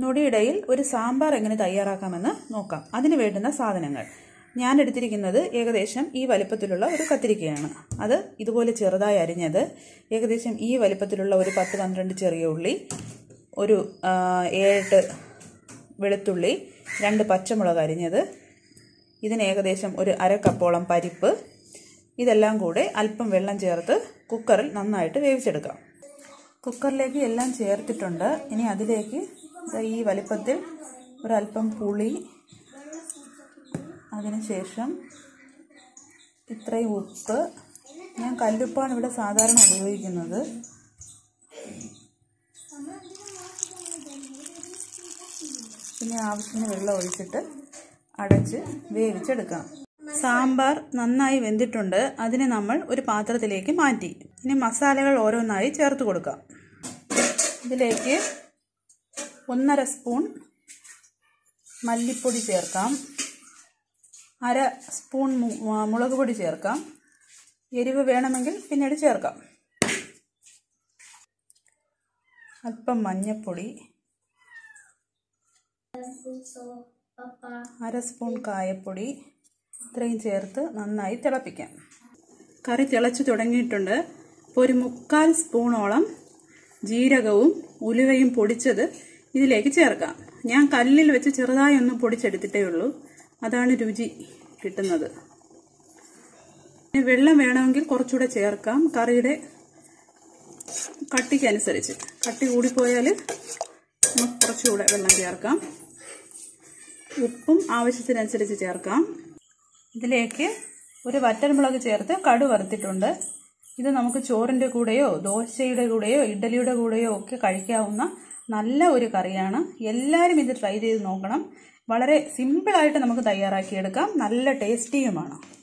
നൊടിയിടയിൽ ഒരു സാമ്പാർ എങ്ങനെ തയ്യാറാക്കാമെന്ന് നോക്കാം അതിന് വേണ്ടുന്ന സാധനങ്ങൾ ഞാൻ എടുത്തിരിക്കുന്നത് ഏകദേശം ഈ വലിപ്പത്തിലുള്ള ഒരു കത്തിരിക്കയാണ് അത് ഇതുപോലെ ചെറുതായി അരിഞ്ഞത് ഏകദേശം ഈ വലിപ്പത്തിലുള്ള ഒരു പത്ത് പന്ത്രണ്ട് ചെറിയ ഉള്ളി ഒരു ആ, ഏഴെട്ട് വെളുത്തുള്ളി രണ്ട് പച്ചമുളക് അരിഞ്ഞത് ഇതിന് ഏകദേശം ഒരു അര കപ്പോളം പരിപ്പ് ഇതെല്ലാം കൂടെ അല്പം വെള്ളം ചേർത്ത് കുക്കറിൽ നന്നായിട്ട് വേവിച്ചെടുക്കാം കുക്കറിലേക്ക് എല്ലാം ചേർത്തിട്ടുണ്ട് ഇനി അതിലേക്ക് ദാ ഈ വലിപ്പത്തിൽ ഒരല്പം പുളി അതിനുശേഷം ഇത്രയും ഉപ്പ് ഞാൻ കല്ലുപ്പാണ് ഇവിടെ സാധാരണ ഉപയോഗിക്കുന്നത് പിന്നെ ആവശ്യത്തിന് വെള്ളം ഒഴിച്ചിട്ട് അടച്ച് വേവിച്ചെടുക്കാം സാമ്പാർ നന്നായി വെന്തിട്ടുണ്ട് അതിനെ നമ്മൾ ഒരു പാത്രത്തിലേക്ക് മാറ്റി ഇനി മസാലകൾ ഓരോന്നായി ചേർത്ത് കൊടുക്കാം ഇതിലേക്ക് ഒന്നര സ്പൂൺ മല്ലിപ്പൊടി ചേർക്കാം അര സ്പൂൺ മു- ആ, മുളക് പൊടി ചേർക്കാം എരിവ് വേണമെങ്കിൽ പിന്നീട് ചേർക്കാം അല്പം മഞ്ഞൾപ്പൊടി അര സ്പൂൺ കായപ്പൊടി ഇത്രയും ചേർത്ത് നന്നായി തിളപ്പിക്കാം കറി തിളച്ചു തുടങ്ങിയിട്ടുണ്ട് അപ്പോൾ ഒരു മുക്കാൽ സ്പൂണോളം ജീരകവും ഉലുവയും പൊടിച്ചത് ഇതിലേക്ക് ചേർക്കാം ഞാൻ കല്ലിൽ വെച്ച് ചെറുതായി ഒന്ന് പൊടിച്ചെടുത്തിട്ടേ ഉള്ളൂ അതാണ് രുചി കിട്ടുന്നത് ഇനി വെള്ളം വേണമെങ്കിൽ കുറച്ചുകൂടെ ചേർക്കാം കറിയുടെ കട്ടിക്കനുസരിച്ച് കട്ടി കൂടിപ്പോയാൽ നമുക്ക് കുറച്ചുകൂടെ വെള്ളം ചേർക്കാം ഉപ്പും ആവശ്യത്തിനനുസരിച്ച് ചേർക്കാം ഇതിലേക്ക് ഒരു വറ്റൽമുളക് ചേർത്ത് കടു വറുത്തിട്ടുണ്ട് ഇത് നമുക്ക് ചോറിൻ്റെ കൂടെയോ ദോശയുടെ കൂടെയോ ഇഡ്ഡലിയുടെ കൂടെയോ ഒക്കെ കഴിക്കാവുന്ന നല്ല ഒരു കറിയാണ് എല്ലാവരും ഇത് ട്രൈ ചെയ്ത് നോക്കണം വളരെ സിമ്പിളായിട്ട് നമുക്ക് തയ്യാറാക്കിയെടുക്കാം നല്ല ടേസ്റ്റിയുമാണ്